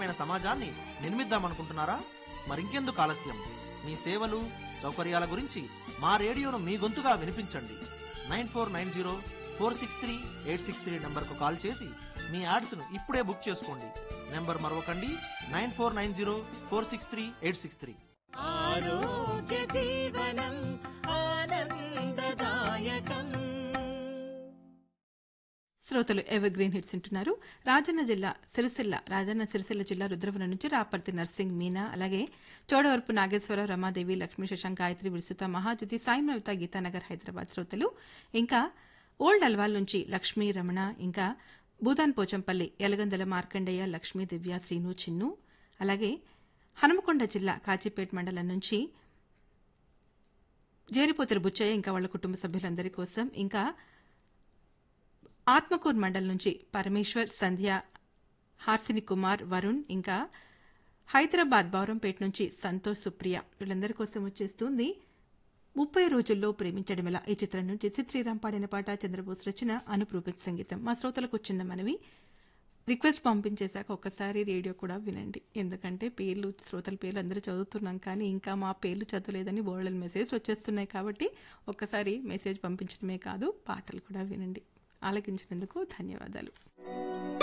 ఆరోగ్యకరమైన సమాజాన్ని నిర్మిద్దామనుకుంటున్నారా మరింకెందుకు ఆలస్యం మీ సేవలు సౌకర్యాల గురించి మా రేడియోను మీ గొంతుగా వినిపించండి nine four nine zero four six three eight six three నెంబర్కు కాల్ చేసి మీ యాడ్స్ను ఇప్పుడే బుక్ చేసుకోండి నెంబర్ మరొకండి nine four nine zero four six three eight six three ఆరోగ్య జీవనం ఆనందదాయకం శ్రోతలు ఎవర్ గ్రీన్ హిట్స్ వింటున్నారు రాజన్న జిల్లా సిరిసిల్ల రాజన్న సిరిసిల్ల జిల్లా రుద్రవరం నుంచి రాపర్తి నర్సింగ్ మీనా అలాగే చోడవరపు నాగేశ్వరరావు రమాదేవి లక్ష్మీ శశాంక్ గాయత్రి విడుసుత మహాజ్యోతి సాయి నవిత గీతానగర్ హైదరాబాద్ శ్రోతలు ఇంకా ఓల్డ్ అల్వాల్ నుంచి లక్ష్మీ రమణ ఇంకా భూదాన్ పోచంపల్లి యలగందల మార్కండయ్య లక్ష్మీ దివ్య శ్రీను చిన్ను అలాగే హనుమకొండ జిల్లా కాజీపేట్ మండలం నుంచి జేరిపోతుల బుచ్చయ్య ఇంకా వాళ్ళ కుటుంబ సభ్యులందరి కోసం ఇంకా ఆత్మకూర్ మండల్ నుంచి పరమేశ్వర్ సంధ్య హార్సిని కుమార్ వరుణ్ ఇంకా హైదరాబాద్ బౌరంపేట నుంచి సంతోష్ సుప్రియ వీళ్ళందరి కోసం వచ్చేస్తుంది ముప్పై రోజుల్లో ప్రేమించడమెలా ఈ చిత్రం నుంచి సి శ్రీరామ్ పాడిన పాట చంద్రబోస్ రచన అనుప్ రూపెక్ సంగీతం మా శ్రోతలకు చిన్న మనవి రిక్వెస్ట్ పంపించేశాక ఒక్కసారి రేడియో కూడా వినండి ఎందుకంటే పేర్లు శ్రోతల పేర్లు అందరూ చదువుతున్నాం కానీ ఇంకా మా పేర్లు చదవలేదని బోర్డల్ మెసేజ్ వచ్చేస్తున్నాయి కాబట్టి ఒక్కసారి మెసేజ్ పంపించడమే కాదు పాటలు కూడా వినండి ఆలకించినందుకు ధన్యవాదాలు